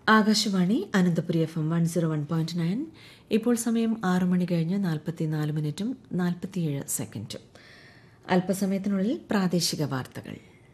Akashvani Ananthapuri F M one zero one point nine ഇപ്പോൾ സമയം ആറ് മണി കഴിഞ്ഞ് നാൽപ്പത്തിനാല് മിനിറ്റും നാൽപ്പത്തിയേഴ് സെക്കൻഡും അല്പസമയത്തിനുള്ളിൽ പ്രാദേശിക വാർത്തകൾ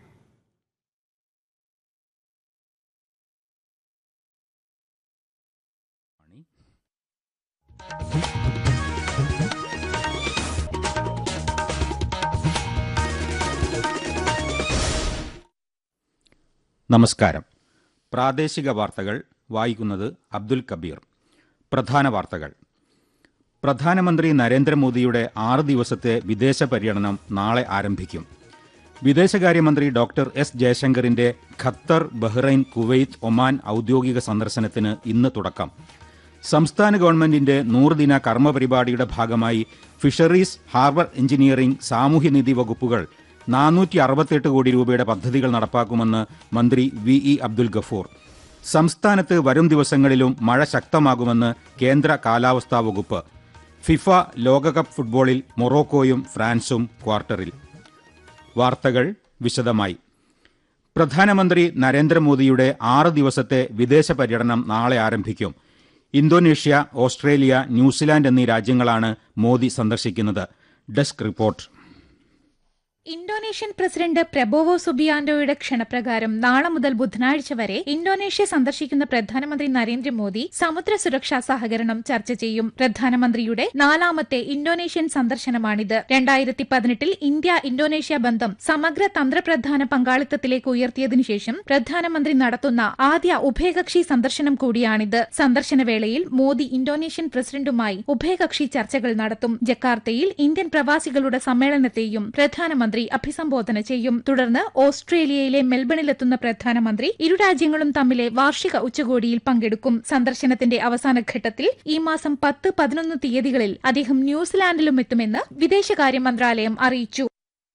നമസ്കാരം പ്രാദേശിക വാർത്തകൾ വായിക്കുന്നത് അബ്ദുൽ കബീർ പ്രധാന വാർത്തകൾ പ്രധാനമന്ത്രി നരേന്ദ്രമോദിയുടെ ആറ് ദിവസത്തെ വിദേശ പര്യടനം നാളെ ആരംഭിക്കും വിദേശകാര്യമന്ത്രി ഡോക്ടർ എസ് ജയശങ്കറിന്റെ ഖത്തർ ബഹ്റൈൻ കുവൈത്ത് ഒമാൻ ഔദ്യോഗിക സന്ദർശനത്തിന് ഇന്ന് തുടക്കം സംസ്ഥാന ഗവൺമെന്റിന്റെ നൂറുദിന കർമ്മ പരിപാടിയുടെ ഭാഗമായി ഫിഷറീസ് ഹാർബർ എഞ്ചിനീയറിംഗ് സാമൂഹ്യനിധി വകുപ്പുകൾ നാനൂറ്റി അറുപത്തെട്ട് കോടി രൂപയുടെ പദ്ധതികൾ നടപ്പാക്കുമെന്ന് മന്ത്രി വി ഇ അബ്ദുൽ ഗഫൂർ സംസ്ഥാനത്ത് വരും ദിവസങ്ങളിലും മഴ ശക്തമാകുമെന്ന് കേന്ദ്ര കാലാവസ്ഥാ വകുപ്പ് ഫിഫ ലോകകപ്പ് ഫുട്ബോളിൽ മൊറോക്കോയും ഫ്രാൻസും ക്വാർട്ടറിൽ വാർത്തകൾ വിശദമായി പ്രധാനമന്ത്രി നരേന്ദ്രമോദിയുടെ ആറ് ദിവസത്തെ വിദേശ പര്യടനം നാളെ ആരംഭിക്കും ഇന്തോനേഷ്യ ഓസ്ട്രേലിയ ന്യൂസിലാൻഡ് എന്നീ രാജ്യങ്ങളാണ് മോദി സന്ദർശിക്കുന്നത് desk report Indonesian president Prabowo സുബിയാൻഡോയുടെ ക്ഷണപ്രകാരം നാളെ മുതൽ ബുധനാഴ്ച വരെ ഇന്തോനേഷ്യ സന്ദർശിക്കുന്ന പ്രധാനമന്ത്രി നരേന്ദ്രമോദി സമുദ്ര സുരക്ഷാ സഹകരണം ചർച്ച ചെയ്യും പ്രധാനമന്ത്രിയുടെ നാലാമത്തെ ഇന്തോനേഷ്യൻ സന്ദർശനമാണിത് രണ്ടായിരത്തി പതിനെട്ടിൽ ഇന്ത്യ ഇന്തോനേഷ്യ ബന്ധം സമഗ്ര തന്ത്രപ്രധാന പങ്കാളിത്തത്തിലേക്ക് ഉയർത്തിയതിനു ശേഷം പ്രധാനമന്ത്രി നടത്തുന്ന ആദ്യ ഉഭയകക്ഷി സന്ദർശനം കൂടിയാണിത് സന്ദർശന വേളയിൽ മോദി ഇന്തോനേഷ്യൻ പ്രസിഡന്റുമായി ഉഭയകക്ഷി ചർച്ചകൾ നടത്തും ജക്കാർത്തയിൽ ഇന്ത്യൻ പ്രവാസികളുടെ സമ്മേളനത്തെയും പ്രധാനമന്ത്രി അഭിസംബോധന ചെയ്യും തുടർന്ന് ഓസ്ട്രേലിയയിലെ മെൽബണിലെത്തുന്ന പ്രധാനമന്ത്രി ഇരു രാജ്യങ്ങളും തമ്മിലെ വാർഷിക ഉച്ചകോടിയിൽ പങ്കെടുക്കും സന്ദർശനത്തിന്റെ അവസാന ഘട്ടത്തിൽ ഈ മാസം പത്ത് പതിനൊന്ന് തീയതികളിൽ അദ്ദേഹം ന്യൂസിലാൻഡിലും എത്തുമെന്ന് വിദേശകാര്യ മന്ത്രാലയം അറിയിച്ചു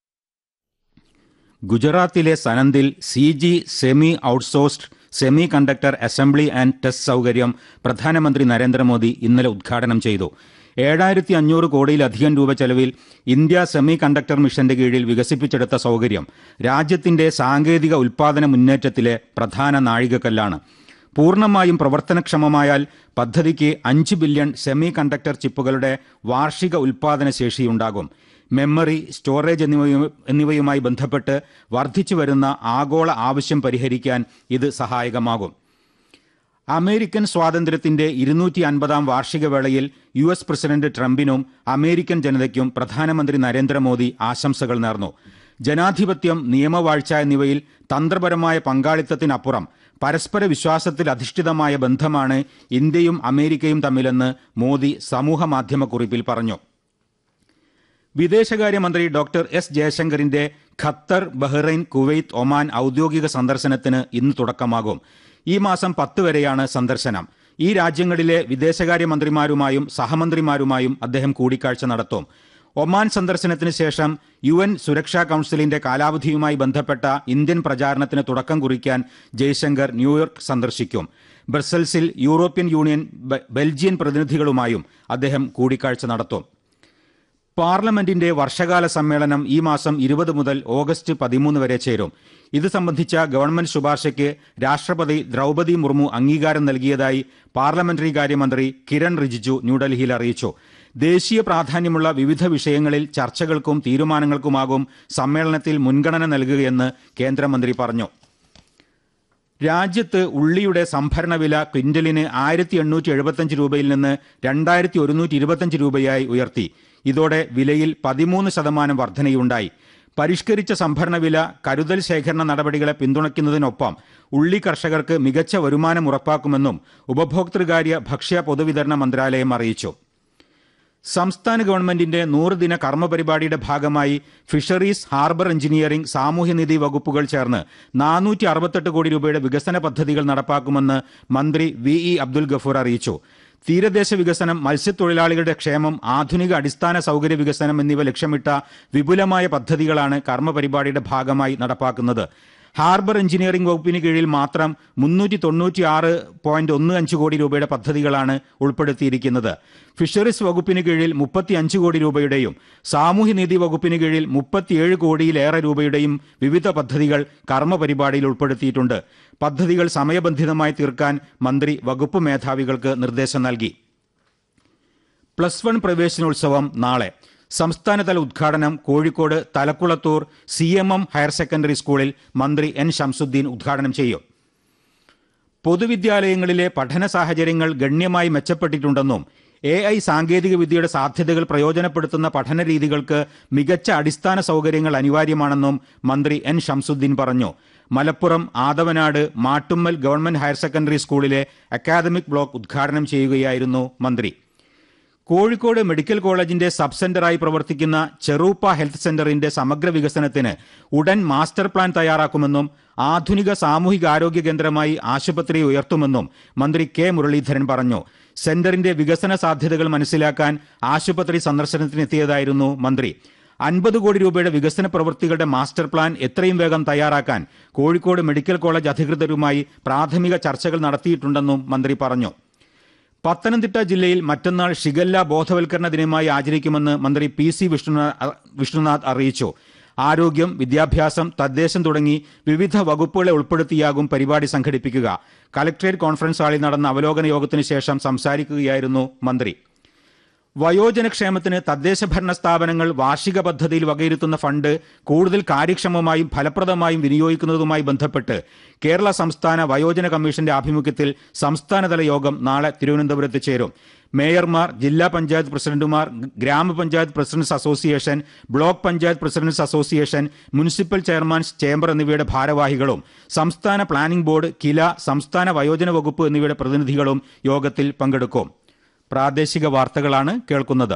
ഗുജറാത്തിലെ സനന്ദിൽ C G semi outsourced semiconductor assembly and test സൗകര്യം പ്രധാനമന്ത്രി നരേന്ദ്രമോദി ഇന്നലെ ഉദ്ഘാടനം ചെയ്തു ഏഴായിരത്തി അഞ്ഞൂറ് കോടിയിലധികം രൂപ ചെലവിൽ ഇന്ത്യ സെമി കണ്ടക്ടർ മിഷന്റെ കീഴിൽ വികസിപ്പിച്ചെടുത്ത സൗകര്യം രാജ്യത്തിന്റെ സാങ്കേതിക ഉൽപാദന മുന്നേറ്റത്തിലെ പ്രധാന നാഴികക്കല്ലാണ് പൂർണ്ണമായും പ്രവർത്തനക്ഷമമായാൽ പദ്ധതിക്ക് അഞ്ച് ബില്യൺ സെമി കണ്ടക്ടർ ചിപ്പുകളുടെ വാർഷിക ഉൽപാദന ശേഷിയുണ്ടാകും മെമ്മറി സ്റ്റോറേജ് എന്നിവയു എന്നിവയുമായി ബന്ധപ്പെട്ട് വർദ്ധിച്ചു വരുന്ന ആഗോള ആവശ്യം പരിഹരിക്കാൻ ഇത് സഹായകമാകും അമേരിക്കൻ സ്വാതന്ത്ര്യത്തിന്റെ ഇരുന്നൂറ്റി അൻപതാം വാർഷിക വേളയിൽ യു എസ് പ്രസിഡന്റ് ട്രംപിനും അമേരിക്കൻ ജനതയ്ക്കും പ്രധാനമന്ത്രി നരേന്ദ്രമോദി ആശംസകൾ നേർന്നു ജനാധിപത്യം നിയമവാഴ്ച എന്നിവയിൽ തന്ത്രപരമായ പങ്കാളിത്തത്തിനപ്പുറം പരസ്പര വിശ്വാസത്തിൽ അധിഷ്ഠിതമായ ബന്ധമാണ് ഇന്ത്യയും അമേരിക്കയും തമ്മിലെന്ന് മോദി സമൂഹ മാധ്യമക്കുറിപ്പിൽ പറഞ്ഞു വിദേശകാര്യമന്ത്രി ഡോക്ടർ എസ് ജയശങ്കറിന്റെ ഖത്തർ ബഹ്റൈൻ കുവൈത്ത് ഒമാൻ ഔദ്യോഗിക സന്ദർശനത്തിന് ഇന്ന് തുടക്കമാകും ഈ മാസം പത്ത് വരെയാണ് സന്ദർശനം ഈ രാജ്യങ്ങളിലെ വിദേശകാര്യമന്ത്രിമാരുമായും സഹമന്ത്രിമാരുമായും അദ്ദേഹം കൂടിക്കാഴ്ച നടത്തും ഒമാൻ സന്ദർശനത്തിന് ശേഷം യു എൻ സുരക്ഷാ കൌൺസിലിന്റെ കാലാവധിയുമായി ബന്ധപ്പെട്ട ഇന്ത്യൻ പ്രചാരണത്തിന് തുടക്കം കുറിക്കാൻ ജയശങ്കർ ന്യൂയോർക്ക് സന്ദർശിക്കും ബ്രസൽസിൽ യൂറോപ്യൻ യൂണിയൻ ബെൽജിയൻ പ്രതിനിധികളുമായും അദ്ദേഹം കൂടിക്കാഴ്ച നടത്തും പാർലമെന്റിന്റെ വർഷകാല സമ്മേളനം ഈ മാസം ഇരുപത് മുതൽ ഓഗസ്റ്റ് പതിമൂന്ന് വരെ ചേരും ഇത് സംബന്ധിച്ച ഗവൺമെന്റ് ശുപാർശയ്ക്ക് രാഷ്ട്രപതി ദ്രൗപദി മുർമു അംഗീകാരം നൽകിയതായി പാർലമെന്ററി കാര്യമന്ത്രി കിരൺ റിജിജു ന്യൂഡൽഹിയിൽ അറിയിച്ചു ദേശീയ പ്രാധാന്യമുള്ള വിവിധ വിഷയങ്ങളിൽ ചർച്ചകൾക്കും തീരുമാനങ്ങൾക്കുമാകും സമ്മേളനത്തിൽ മുൻഗണന നൽകുകയെന്ന് കേന്ദ്രമന്ത്രി പറഞ്ഞു രാജ്യത്ത് ഉള്ളിയുടെ സംഭരണ വില ക്വിന്റലിന് ആയിരത്തി എണ്ണൂറ്റി എഴുപത്തഞ്ച് രൂപയിൽ നിന്ന് രണ്ടായിരത്തി ഒരുന്നൂറ്റി ഇരുപത്തഞ്ച് രൂപയായി ഉയർത്തി ഇതോടെ വിലയിൽ പതിമൂന്ന് ശതമാനം വർധനയുണ്ടായി പരിഷ്കരിച്ച സംഭരണ വില കരുതൽ ശേഖരണ നടപടികളെ പിന്തുണയ്ക്കുന്നതിനൊപ്പം ഉള്ളി കർഷകർക്ക് മികച്ച വരുമാനം ഉറപ്പാക്കുമെന്നും ഉപഭോക്തൃകാര്യ ഭക്ഷ്യ പൊതുവിതരണ മന്ത്രാലയം അറിയിച്ചു സംസ്ഥാന ഗവൺമെന്റിന്റെ നൂറുദിന കർമ്മ പരിപാടിയുടെ ഭാഗമായി ഫിഷറീസ് ഹാർബർ എഞ്ചിനീയറിംഗ് സാമൂഹ്യനിധി വകുപ്പുകൾ ചേർന്ന് നാനൂറ്റി അറുപത്തെട്ട് കോടി രൂപയുടെ വികസന പദ്ധതികൾ നടപ്പാക്കുമെന്ന് മന്ത്രി വി ഇ അബ്ദുൽ ഗഫൂർ അറിയിച്ചു തീരദേശ വികസനം മത്സ്യത്തൊഴിലാളികളുടെ ക്ഷേമം ആധുനിക അടിസ്ഥാന സൗകര്യ വികസനം എന്നിവ ലക്ഷ്യമിട്ട വിപുലമായ പദ്ധതികളാണ് കർമ്മ പരിപാടിയുടെ ഭാഗമായി നടപ്പാക്കുന്നത് ഹാർബർ എഞ്ചിനീയറിംഗ് വകുപ്പിന് കീഴിൽ മാത്രം മുന്നൂറ്റി തൊണ്ണൂറ്റി ആറ് പോയിന്റ് ഒന്ന് അഞ്ച് കോടി രൂപയുടെ പദ്ധതികളാണ് ഉൾപ്പെടുത്തിയിരിക്കുന്നത് ഫിഷറീസ് വകുപ്പിന് കീഴിൽ മുപ്പത്തി അഞ്ച് കോടി രൂപയുടെയും സാമൂഹ്യനീതി വകുപ്പിന് കീഴിൽ മുപ്പത്തിയേഴ് കോടിയിലേറെ രൂപയുടെയും വിവിധ പദ്ധതികൾ കർമ്മ പരിപാടിയിൽ ഉൾപ്പെടുത്തിയിട്ടുണ്ട് പദ്ധതികൾ സമയബന്ധിതമായി തീർക്കാൻ മന്ത്രി വകുപ്പ് മേധാവികൾക്ക് നിർദ്ദേശം നൽകി പ്ലസ് വൺ പ്രവേശനോത്സവം നാളെ സംസ്ഥാനതല ഉദ്ഘാടനം Kozhikode Thalakkulathur C M M higher secondary സ്കൂളിൽ മന്ത്രി എൻ ഷംസുദ്ദീൻ ഉദ്ഘാടനം ചെയ്യും പൊതുവിദ്യാലയങ്ങളിലെ പഠന സാഹചര്യങ്ങൾ ഗണ്യമായി മെച്ചപ്പെട്ടിട്ടുണ്ടെന്നും എ ഐ സാങ്കേതിക വിദ്യയുടെ സാധ്യതകൾ പ്രയോജനപ്പെടുത്തുന്ന പഠന രീതികൾക്ക് മികച്ച അടിസ്ഥാന സൗകര്യങ്ങൾ അനിവാര്യമാണെന്നും മന്ത്രി എൻ ഷംസുദ്ദീൻ പറഞ്ഞു Malappuram Athavanad Mattummal government higher secondary സ്കൂളിലെ അക്കാദമിക് ബ്ലോക്ക് ഉദ്ഘാടനം ചെയ്യുകയായിരുന്നു മന്ത്രി കോഴിക്കോട് മെഡിക്കൽ കോളേജിന്റെ സബ് സെന്ററായി പ്രവർത്തിക്കുന്ന ചെറൂപ്പ ഹെൽത്ത് സെന്ററിന്റെ സമഗ്ര വികസനത്തിന് ഉടൻ മാസ്റ്റർ പ്ലാൻ തയ്യാറാക്കുമെന്നും ആധുനിക സാമൂഹികാരോഗ്യ കേന്ദ്രമായി ആശുപത്രി ഉയർത്തുമെന്നും മന്ത്രി കെ മുരളീധരൻ പറഞ്ഞു സെന്ററിന്റെ വികസന സാധ്യതകൾ മനസ്സിലാക്കാൻ ആശുപത്രി സന്ദർശനത്തിനെത്തിയതായിരുന്നു മന്ത്രി അൻപത് കോടി രൂപയുടെ വികസന പ്രവൃത്തികളുടെ മാസ്റ്റർ പ്ലാൻ എത്രയും വേഗം തയ്യാറാക്കാൻ കോഴിക്കോട് മെഡിക്കൽ കോളേജ് അധികൃതരുമായി പ്രാഥമിക ചർച്ചകൾ നടത്തിയിട്ടുണ്ടെന്നും മന്ത്രി പറഞ്ഞു പത്തനംതിട്ട ജില്ലയിൽ മറ്റന്നാൾ ഷിഗല്ല ബോധവൽക്കരണ ദിനമായി ആചരിക്കുമെന്ന് മന്ത്രി പി സി വിഷ്ണുനാഥ് വിഷ്ണുനാഥ് അറിയിച്ചു ആരോഗ്യം വിദ്യാഭ്യാസം തദ്ദേശം തുടങ്ങി വിവിധ വകുപ്പുകളെ ഉൾപ്പെടുത്തിയാകും പരിപാടി സംഘടിപ്പിക്കുക കലക്ട്രേറ്റ് കോൺഫറൻസ് ഹാളിൽ നടന്ന അവലോകന യോഗത്തിന് ശേഷം സംസാരിക്കുകയായിരുന്നു മന്ത്രി വയോജനക്ഷേമത്തിന് തദ്ദേശ ഭരണ സ്ഥാപനങ്ങൾ വാർഷിക പദ്ധതിയിൽ വകയിരുത്തുന്ന ഫണ്ട് കൂടുതൽ കാര്യക്ഷമമായും ഫലപ്രദമായും വിനിയോഗിക്കുന്നതുമായി ബന്ധപ്പെട്ട് കേരള സംസ്ഥാന വയോജന കമ്മീഷന്റെ ആഭിമുഖ്യത്തിൽ സംസ്ഥാനതല യോഗം നാളെ തിരുവനന്തപുരത്ത് ചേരും മേയർമാർ ജില്ലാ പഞ്ചായത്ത് പ്രസിഡന്റുമാർ ഗ്രാമപഞ്ചായത്ത് presidents association block panchayat presidents association municipal chairmans chamber എന്നിവയുടെ ഭാരവാഹികളും സംസ്ഥാന പ്ലാനിംഗ് ബോർഡ് കില സംസ്ഥാന വയോജന വകുപ്പ് എന്നിവയുടെ പ്രതിനിധികളും യോഗത്തിൽ പങ്കെടുക്കും പ്രാദേശിക വാർത്തകളാണ് കേൾക്കുന്നത്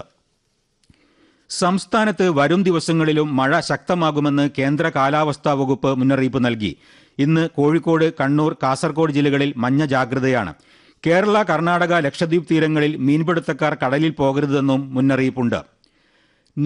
സംസ്ഥാനത്ത് വരും ദിവസങ്ങളിലും മഴ ശക്തമാകുമെന്ന് കേന്ദ്ര കാലാവസ്ഥാ വകുപ്പ് മുന്നറിയിപ്പ് നൽകി ഇന്ന് കോഴിക്കോട് കണ്ണൂർ കാസർഗോഡ് ജില്ലകളിൽ മഞ്ഞ ജാഗ്രതയാണ് കേരള കർണാടക ലക്ഷദ്വീപ് തീരങ്ങളിൽ മീൻപിടുത്തക്കാർ കടലിൽ പോകരുതെന്നും മുന്നറിയിപ്പുണ്ട്